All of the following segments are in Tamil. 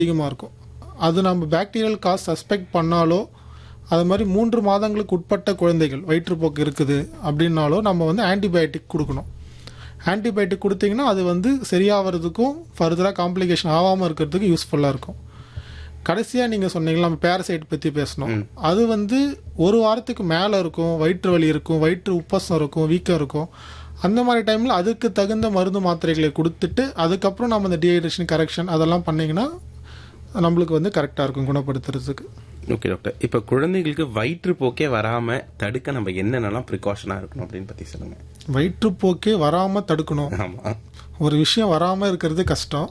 அதிகமாக இருக்கும் அது நம்ம பாக்டீரியல் காஸ் சஸ்பெக்ட் பண்ணாலோ அது மாதிரி மூன்று மாதங்களுக்கு உட்பட்ட குழந்தைகள் வயிற்றுப்போக்கு இருக்குது அப்படின்னாலோ நம்ம வந்து ஆன்டிபயோட்டிக் கொடுக்கணும் ஆன்டிபயோட்டிக் கொடுத்தீங்கன்னா அது வந்து சரியாகிறதுக்கும் ஃபர்தராக காம்ப்ளிகேஷன் ஆகாமல் இருக்கிறதுக்கு யூஸ்ஃபுல்லாக இருக்கும் கடைசியாக நீங்கள் சொன்னீங்களா நம்ம பேரசைட் பற்றி பேசணும் அது வந்து ஒரு வாரத்துக்கு மேலே இருக்கும் வயிற்று வலி இருக்கும் வயிற்று உப்பசம் இருக்கும் வீக்கம் இருக்கும் அந்த மாதிரி டைமில் அதுக்கு தகுந்த மருந்து மாத்திரைகளை கொடுத்துட்டு அதுக்கப்புறம் நம்ம இந்த டீஹைட்ரேஷன் கரெக்ஷன் அதெல்லாம் பண்ணிங்கன்னா நம்மளுக்கு வந்து கரெக்டாக இருக்கும் குணப்படுத்துறதுக்கு ஓகே டாக்டர் இப்ப குழந்தைகளுக்கு வயிற்றுப்போக்கே வராம தடுக்க நம்ம என்னென்னலாம் ப்ரிகாஷனா இருக்கணும் அப்படின்னு பத்தி சொல்லுங்க வயிற்றுப்போக்கே வராமல் தடுக்கணும் ஆமா ஒரு விஷயம் வராமல் இருக்கிறது கஷ்டம்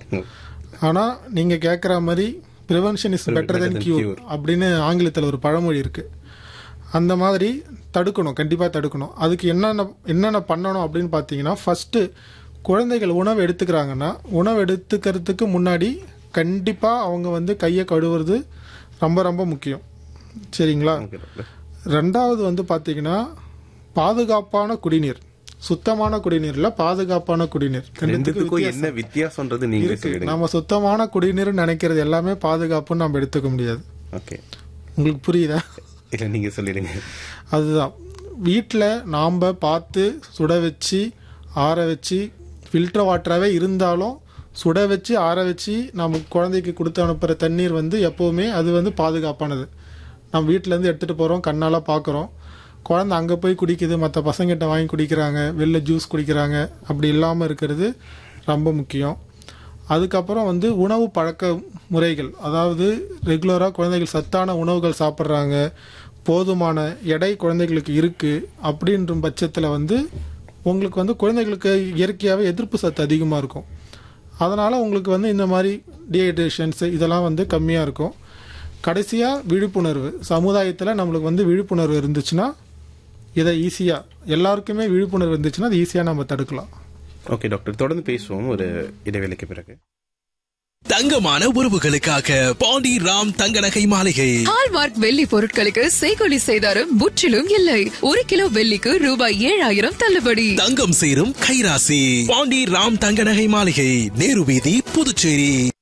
ஆனால் நீங்கள் கேட்குற மாதிரி prevention is better than cure அப்படின்னு ஆங்கிலத்தில் ஒரு பழமொழி இருக்கு அந்த மாதிரி தடுக்கணும் கண்டிப்பாக தடுக்கணும் அதுக்கு என்னென்ன என்னென்ன பண்ணணும் அப்படின்னு பார்த்தீங்கன்னா ஃபஸ்ட்டு குழந்தைகள் உணவு எடுத்துக்கிறாங்கன்னா உணவு எடுத்துக்கிறதுக்கு முன்னாடி கண்டிப்பாக அவங்க வந்து கையை கழுவுறது ரொம்ப ரொம்ப முக்கியம் சரிங்களா ஓகே டாக்டர் ரெண்டாவது வந்து பார்த்தீங்கன்னா பாதுகாப்பான குடிநீர் சுத்தமான குடிநீர்ல பாதுகாப்பான குடிநீர் ரெண்டுத்துக்கும் ரெண்டுத்துக்கும் என்ன வித்தியாசம்ன்றது நீங்க இருக்கு சொல்லிடுங்க நம்ம சுத்தமான குடிநீர் நினைக்கிறது எல்லாமே பாதுகாப்புன்னு நம்ம எடுத்துக்க முடியாது ஓகே உங்களுக்கு புரியுதா இல்ல நீங்க சொல்லிடுங்க அதுதான் வீட்டில் நாம் பார்த்து சுட வச்சு ஆற வச்சு ஃபில்டர் வாட்டராகவே இருந்தாலும் சுட வச்சு ஆற வச்சு நம்ம குழந்தைக்கு கொடுத்து அனுப்புகிற தண்ணீர் வந்து எப்போவுமே அது வந்து பாதுகாப்பானது நம்ம வீட்டிலேருந்து எடுத்துகிட்டு போகிறோம் கண்ணால் பார்க்குறோம் குழந்தை அங்கே போய் குடிக்குது மற்ற பசங்கிட்ட வாங்கி குடிக்கிறாங்க வெளில ஜூஸ் குடிக்கிறாங்க அப்படி இல்லாமல் இருக்கிறது ரொம்ப முக்கியம் அதுக்கப்புறம் வந்து உணவு பழக்க முறைகள் அதாவது ரெகுலராக குழந்தைகள் சத்தான உணவுகள் சாப்பிட்றாங்க போதுமான எடை குழந்தைகளுக்கு இருக்குது அப்படின்ற பட்சத்தில் வந்து உங்களுக்கு வந்து குழந்தைகளுக்கு இயற்கையாகவே எதிர்ப்பு சத்து அதிகமாக இருக்கும் அதனால் உங்களுக்கு வந்து இந்த மாதிரி டீஹைட்ரேஷன்ஸ் இதெல்லாம் வந்து கம்மியாக இருக்கும் கடைசியாக விழிப்புணர்வு சமுதாயத்தில் நம்மளுக்கு வந்து விழிப்புணர்வு இருந்துச்சுன்னா இதை ஈஸியாக எல்லாருக்குமே விழிப்புணர்வு இருந்துச்சுன்னா அது ஈஸியாக நம்ம தடுக்கலாம் ஓகே டாக்டர் தொடர்ந்து பேசுவோம் ஒரு இடைவேளைக்கு பிறகு தங்கமான உறவுகளுக்காக பாண்டி ராம் தங்க நகை மாளிகை ஹால்மார்க் வெள்ளி பொருட்களுக்கு செய்கொலி செய்தாரும் முற்றிலும் இல்லை ஒரு கிலோ வெள்ளிக்கு ரூபாய் ஏழாயிரம் தள்ளுபடி தங்கம் சேரும் கைராசி பாண்டி ராம் தங்க நகை மாளிகை நேரு வீதி புதுச்சேரி